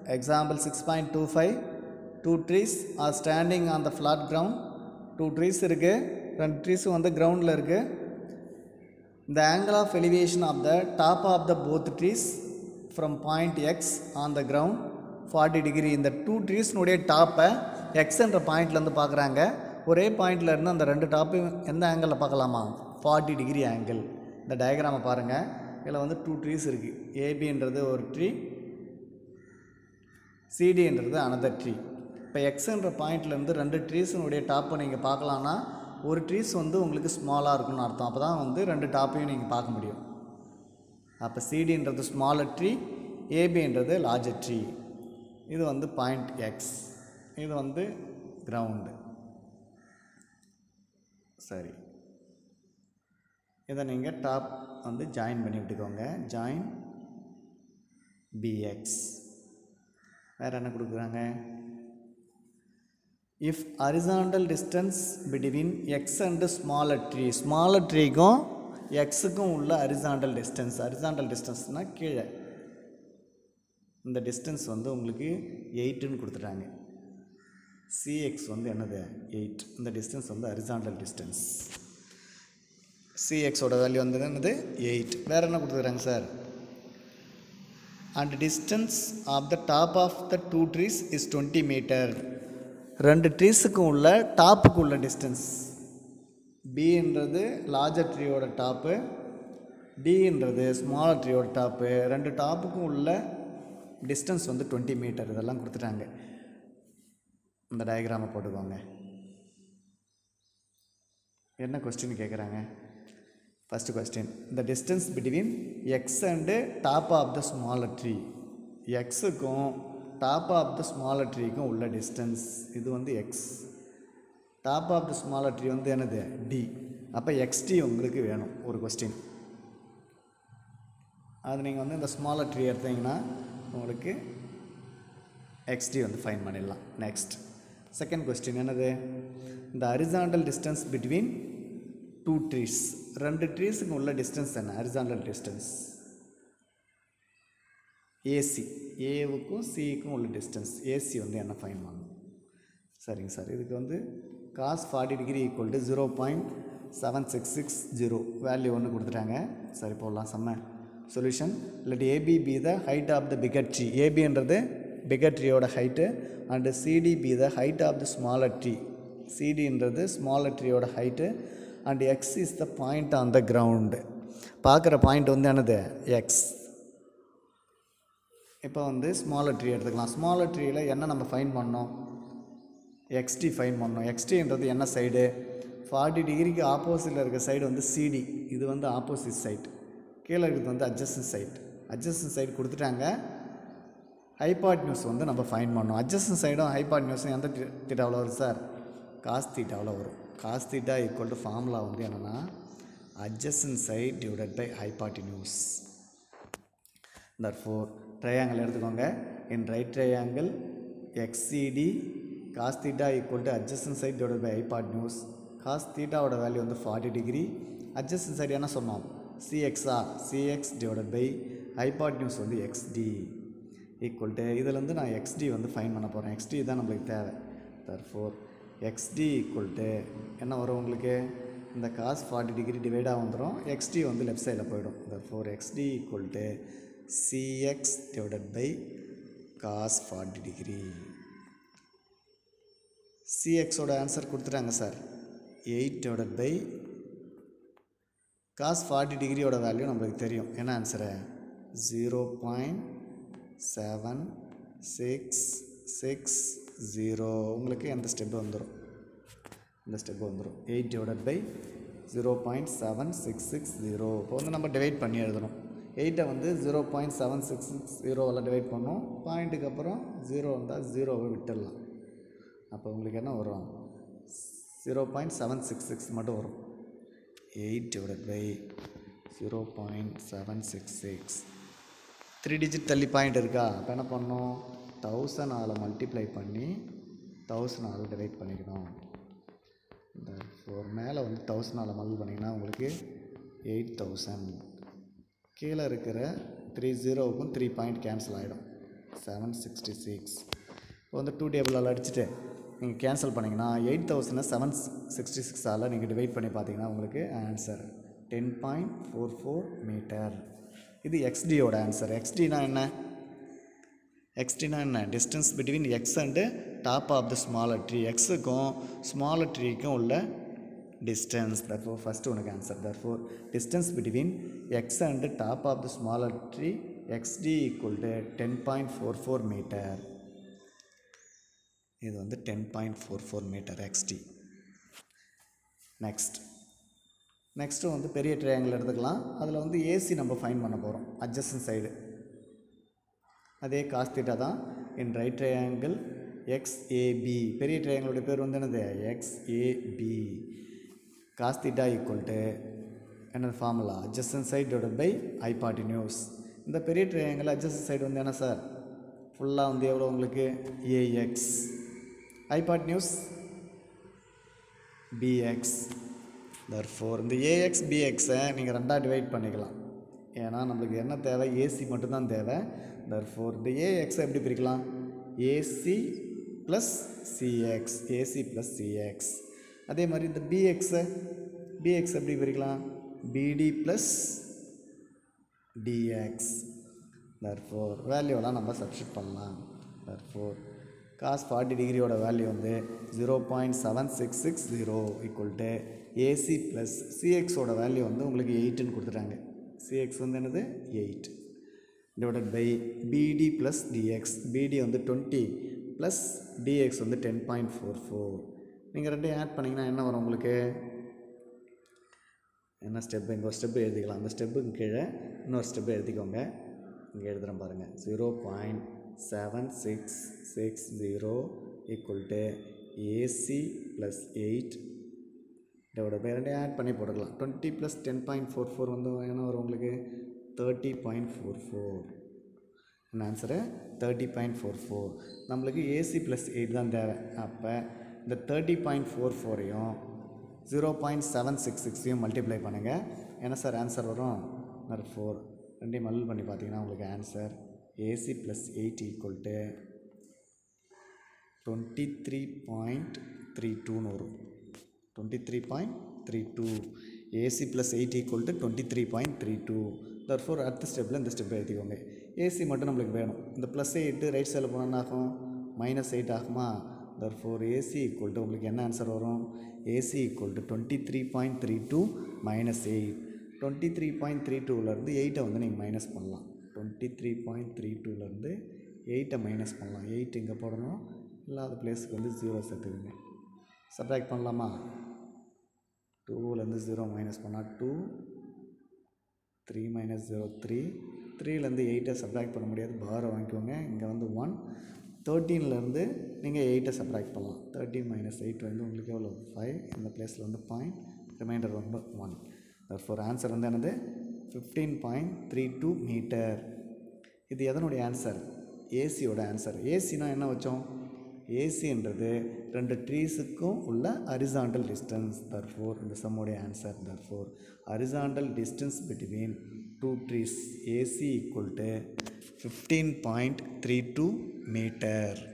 example six point two five two trees are standing on the flat ground two trees இருக்குது ரெண்டு ட்ரீஸும் வந்து கிரவுண்டில் இருக்குது The angle of elevation of the top of the both trees from point x on the ground 40 degree இந்த two ட்ரீஸ்னுடைய டாப்பை எக்ஸ்ன்ற பாயிண்ட்லேருந்து பார்க்குறாங்க ஒரே பாயிண்ட்ல இருந்து அந்த ரெண்டு டாப்பையும் எந்த ஆங்கிளில் பார்க்கலாமா ஃபார்ட்டி டிகிரி ஆங்கிள் இந்த டயக்ராமை பாருங்கள் இதில் வந்து டூ ட்ரீஸ் இருக்குது ஏபின்றது ஒரு ட்ரீ சிடின்றது அனதர் ட்ரீ இப்போ எக்ஸுன்ற பாயிண்ட்லேருந்து ரெண்டு ட்ரீஸினுடைய டாப்பை நீங்கள் பார்க்கலான்னா ஒரு ட்ரீஸ் வந்து உங்களுக்கு ஸ்மாலாக இருக்கும்னு அர்த்தம் அப்போ தான் வந்து ரெண்டு டாப்பையும் நீங்கள் பார்க்க முடியும் அப்போ சிடின்றது ஸ்மாலர் ட்ரீ ஏபின்றது லார்ஜர் ட்ரீ இது வந்து பாயிண்ட் எக்ஸ் இது வந்து கிரவுண்டு சரி இதை நீங்கள் டாப் வந்து ஜாயின் பண்ணி விட்டுக்கோங்க ஜாயின் பிஎக்ஸ் வேறு என்ன கொடுக்குறாங்க if horizontal distance between X and smaller tree smaller ட்ரீக்கும் எக்ஸுக்கும் உள்ள ஹரிசாண்டல் டிஸ்டன்ஸ் ஹரிசாண்டல் டிஸ்டன்ஸ்னால் கீழே இந்த டிஸ்டன்ஸ் வந்து உங்களுக்கு எயிட்டுன்னு கொடுத்துட்டாங்க சிஎக்ஸ் வந்து என்னது எயிட் இந்த டிஸ்டன்ஸ் வந்து ஹரிசாண்டல் டிஸ்டன்ஸ் சிஎக்ஸோட வேல்யூ வந்து என்னது எயிட் வேறு என்ன கொடுத்துருக்காங்க sir and distance of the top of the two trees is twenty metre ரெண்டு ட்ரீஸுக்கும் உள்ள டாப்புக்கு உள்ள டிஸ்டன்ஸ் பின்றது லார்ஜர் ட்ரீயோட டாப்பு டின்றது ஸ்மாலர் ட்ரீயோட டாப்பு ரெண்டு டாப்புக்கும் உள்ள டிஸ்டன்ஸ் வந்து டுவெண்ட்டி மீட்டர் இதெல்லாம் கொடுத்துட்டாங்க இந்த டயக்ராமை போட்டுக்கோங்க என்ன கொஸ்டின் கேட்குறாங்க first question the distance between X and top of the smaller tree எக்ஸுக்கும் டாப் ஆஃப் த ஸ்மாலர் ட்ரீக்கும் உள்ள டிஸ்டன்ஸ் இது வந்து X top of the smaller tree வந்து என்னது டி அப்போ எக்ஸ்டி உங்களுக்கு வேணும் ஒரு கொஸ்டின் அது நீங்கள் வந்து இந்த ஸ்மாலர் ட்ரீ எடுத்தீங்கன்னா உங்களுக்கு எக்ஸ்டி வந்து ஃபைன் பண்ணிடலாம் நெக்ஸ்ட் செகண்ட் கொஸ்டின் என்னது இந்த horizontal distance between two trees ரெண்டு ட்ரீஸுக்கு உள்ள டிஸ்டன்ஸ் என்ன ஹரிசாண்டல் டிஸ்டன்ஸ் ஏசி ஏவுக்கும் சிக்கும் உள்ள டிஸ்டன்ஸ் ஏசி வந்து என்ன ஃபைன் பண்ணணும் சரிங்க சார் இதுக்கு வந்து cos forty degree equal to zero point seven six six zero value ஒன்று கொடுத்துட்டாங்க சரி போடலாம் செம்ம சொல்யூஷன் இல்லாட்டி AB be the height of the bigger tree ஏபின்றது பிகர் ட்ரீயோட height and CD be the height of the smaller tree சிடின்றது smaller ட்ரீயோட height and X is the point on the ground பார்க்குற பாயிண்ட் வந்து என்னது X இப்போ வந்து smaller tree எடுத்துக்கலாம் ஸ்மாலர் ட்ரீயில் என்ன நம்ம ஃபைன் பண்ணோம் எக்ஸ்டி ஃபைன் பண்ணோம் எக்ஸ்டின்றது என்ன சைடு ஃபார்ட்டி டிகிரிக்கு ஆப்போசிட்டில் இருக்க சைடு வந்து சிடி இது வந்து ஆப்போசிட் சைட் கீழே இருக்கிறது வந்து அட்ஜஸ்டன் சைட் அட்ஜஸ்டன் சைடு கொடுத்துட்டாங்க ஹைபாட் நியூஸ் வந்து நம்ம ஃபைன் பண்ணோம் அட்ஜஸ்டன் சைடும் ஹைபாட் நியூஸும் எந்த தீட்டாவில் வரும் சார் காஸ் தீட்டாவில் வரும் cos theta equal to formula வந்து என்னென்னா adjacent side divided by hypotenuse therefore triangle எடுத்துக்கோங்க in right triangle XD cos theta equal to adjacent side divide by hypotenuse cos தீட்டாவோட வேல்யூ வந்து forty degree adjacent side என்ன சொன்னோம் சிஎக்ஸா CX divided by hypotenuse வந்து XD equal to இதுலேருந்து நான் XT வந்து ஃபைன் பண்ண போகிறேன் எக்ஸ்டி தான் நம்மளுக்கு தேவை தர்ஃபோர் எக்ஸ்டி ஈக்குவல் டு என்ன வரும் உங்களுக்கு இந்த காஸ் ஃபார்ட்டி டிகிரி டிவைடாக வந்துடும் எக்ஸ்டி வந்து லெஃப்ட் சைடில் போயிடும் therefore XD equal to CX divided by cos forty degree சிஎக்ஸோட ஆன்சர் கொடுத்துட்டாங்க sir eight divided by cos forty டிகிரியோட வேல்யூ நம்மளுக்கு தெரியும் என்ன answer zero point seven six six zero உங்களுக்கு எந்த ஸ்டெப் வந்துடும் இந்த ஸ்டெப் வந்துடும் eight divided by zero point seven six six zero இப்போ வந்து நம்ம டிவைட் பண்ணி எழுதணும் எயிட்டை வந்து zero point seven six six ஜீரோவில் டிவைட் பண்ணோம் பாயிண்ட்டுக்கு அப்புறம் ஜீரோ வந்தால் ஜீரோவை விட்டுடலாம் அப்போ உங்களுக்கு என்ன வரும் zero point seven six six மட்டும் வரும் eight divided by zero point seven six six three digit தள்ளி பாயிண்ட் இருக்கா அப்போ என்ன பண்ணணும் தௌசண்ட் ஆளை மல்டிப்ளை பண்ணி தௌசண்ட் ஆள் டிவைட் பண்ணிக்கணும் இந்த ஃபோர் மேலே வந்து தௌசண்ட் ஆளை மல்டிப்ளை பண்ணிங்கன்னா உங்களுக்கு எயிட் தௌசண்ட் கீழே இருக்கிற த்ரீ ஜீரோவுக்கும் த்ரீ பாயிண்ட் கேன்சல் ஆகிடும் செவன் சிக்ஸ்டி சிக்ஸ் இப்போ வந்து டூ டேபிளால் அடிச்சுட்டு நீங்கள் கேன்சல் பண்ணிங்கன்னா எயிட் தௌசண்ட் செவன் சிக்ஸ்டி சிக்ஸால் நீங்கள் டிவைட் பண்ணி பார்த்தீங்கன்னா உங்களுக்கு answer ten point four four metre இது எக்ஸ்டியோட ஆன்சர் எக்ஸ்டினா என்ன எக்ஸ்டினா என்ன distance between X and top of the smaller tree எக்ஸுக்கும் ஸ்மாலர் ட்ரீக்கும் உள்ள டிஸ்டன்ஸ் தர்ஃபோர் ஃபஸ்ட்டு உனக்கு answer therefore distance between X and top of the smaller tree XD equal to ten point four four metre இது வந்து ten point four four metre XD next next வந்து பெரிய triangle எடுத்துக்கலாம் அதில் வந்து AC நம்ம find பண்ண போகிறோம் அட்ஜஸ்டன் சைடு அதே காஸ் தீட்டா தான் இன் ரைட் ட்ரையாங்கிள் எக்ஸ்ஏபி பெரிய ட்ரையாங்கிளோட பேர் வந்து என்னது XAB cos theta equal to என்னது formula adjacent side divide by hypotenuse இந்த பெரிய ட்ரையாங்கிள் அட்ஜஸ்டன் சைடு வந்து என்ன சார் ஃபுல்லாக வந்து எவ்வளோ உங்களுக்கு ஏஎக்ஸ் ஐபாட்டினியூஸ் பிஎக்ஸ் தர்ஃபோர் இந்த ஏஎக்ஸ் பிஎக்ஸை நீங்கள் ரெண்டாக டிவைட் பண்ணிக்கலாம் ஏன்னா நம்மளுக்கு என்ன தேவை ஏசி மட்டும்தான் தேவை தர்ஃபோர் இந்த ஏஎக்ஸை எப்படி பிரிக்கலாம் AC plus CX AC plus CX அதே மாதிரி இந்த பிஎக்ஸை பிஎக்ஸ் எப்படி பிரிக்கலாம் பிடி ப்ளஸ் டிஎக்ஸ் தர்ஃபோர் வேல்யூலாம் நம்ம சப்ஸ்டியூட் பண்ணலாம் தர்ஃபோர் காஸ் ஃபார்ட்டி டிகிரியோட வேல்யூ வந்து zero point seven six six zero equal to AC plus சிஎக்ஸோட வேல்யூ வந்து உங்களுக்கு எயிட்டுன்னு கொடுத்துட்டாங்க சிஎக்ஸ் வந்து என்னது eight divided by BD plus DX BD வந்து டுவெண்ட்டி ப்ளஸ் டிஎக்ஸ் வந்து டென் பாயிண்ட் ஃபோர் ஃபோர் நீங்கள் ரெண்டையும் ஆட் பண்ணிங்கன்னா என்ன வரும் உங்களுக்கு என்ன ஸ்டெப்பு இங்கே ஒரு ஸ்டெப்பு எழுதிக்கலாம் அந்த ஸ்டெப்புக்கு கீழே இன்னொரு ஸ்டெப்பு எழுதிக்கோங்க இங்கே எழுதுகிறேன் பாருங்கள் zero point seven six six zero equal to AC plus eight இதோட பை ரெண்டையும் ஆட் பண்ணி போட்டுக்கலாம் twenty plus ten point four four வந்து என்ன வரும் உங்களுக்கு தேர்ட்டி பாயிண்ட் ஃபோர் ஃபோர் என்ன answer thirty point four four நம்மளுக்கு ஏசி ப்ளஸ் எயிட் தான் தேவை அப்போ இந்த தேர்ட்டி பாயிண்ட் ஃபோர் ஃபோரையும் ஜீரோ பாயிண்ட் செவன் சிக்ஸ் சிக்ஸையும் மல்டிப்ளை பண்ணுங்கள் என்ன சார் ஆன்சர் வரும் நர் ஃபோர் ரெண்டையும் மல்டிபிள் பண்ணி பார்த்தீங்கன்னா உங்களுக்கு answer AC plus eight equal to twenty three point three டூன்னு வரும் twenty three point three two AC plus eight equal to twenty three point three two therefore அடுத்த ஸ்டெப்பில் இந்த ஸ்டெப் எழுதிக்கோங்க ஏசி மட்டும் நம்மளுக்கு வேணும் இந்த ப்ளஸ் எயிட்டு ரைட் சைடில் போனால் என்ன ஆகும் மைனஸ் எயிட் ஆகுமா தர்ஃபோர் ஏசி ஈக்குவல் டு உங்களுக்கு என்ன ஆன்சர் வரும் AC equal to twenty three point three two minus eight twenty three point three டூலேருந்து எயிட்டை வந்து நீங்கள் மைனஸ் பண்ணலாம் டுவெண்ட்டி த்ரீ பாயிண்ட் த்ரீ டூலேருந்து எயிட்டை மைனஸ் பண்ணலாம் எயிட் இங்கே போடணும் இல்லாத பிளேஸுக்கு வந்து ஜீரோ சேர்த்துக்குங்க சப்ராக்ட் பண்ணலாமா டூலேருந்து ஜீரோ மைனஸ் பண்ணால் two three minus zero three த்ரீலேருந்து எயிட்டை சப்ராக்ட் பண்ண முடியாது பாரை வாங்கிக்கோங்க இங்கே வந்து ஒன் தேர்ட்டீன்லேருந்து நீங்கள் எயிட்டை சப்ராக்ட் பண்ணலாம் தேர்ட்டீன் மைனஸ் எயிட் வந்து உங்களுக்கு எவ்வளோ ஃபைவ் இந்த பிளேஸில் வந்து பாயிண்ட் ரிமைண்டர் வந்து ஒன் ஃபோர் ஆன்சர் வந்து என்னது fifteen point three two metre இது எதனுடைய ஆன்சர் ஏசியோட ஆன்சர் ஏசினா என்ன வச்சோம் ஏசின்றது ரெண்டு ட்ரீஸுக்கும் உள்ள அரிசாண்டல் டிஸ்டன்ஸ் தர்ஃபோர் இந்த சம்முடைய answer therefore horizontal distance between two trees AC equal to fifteen point three two metre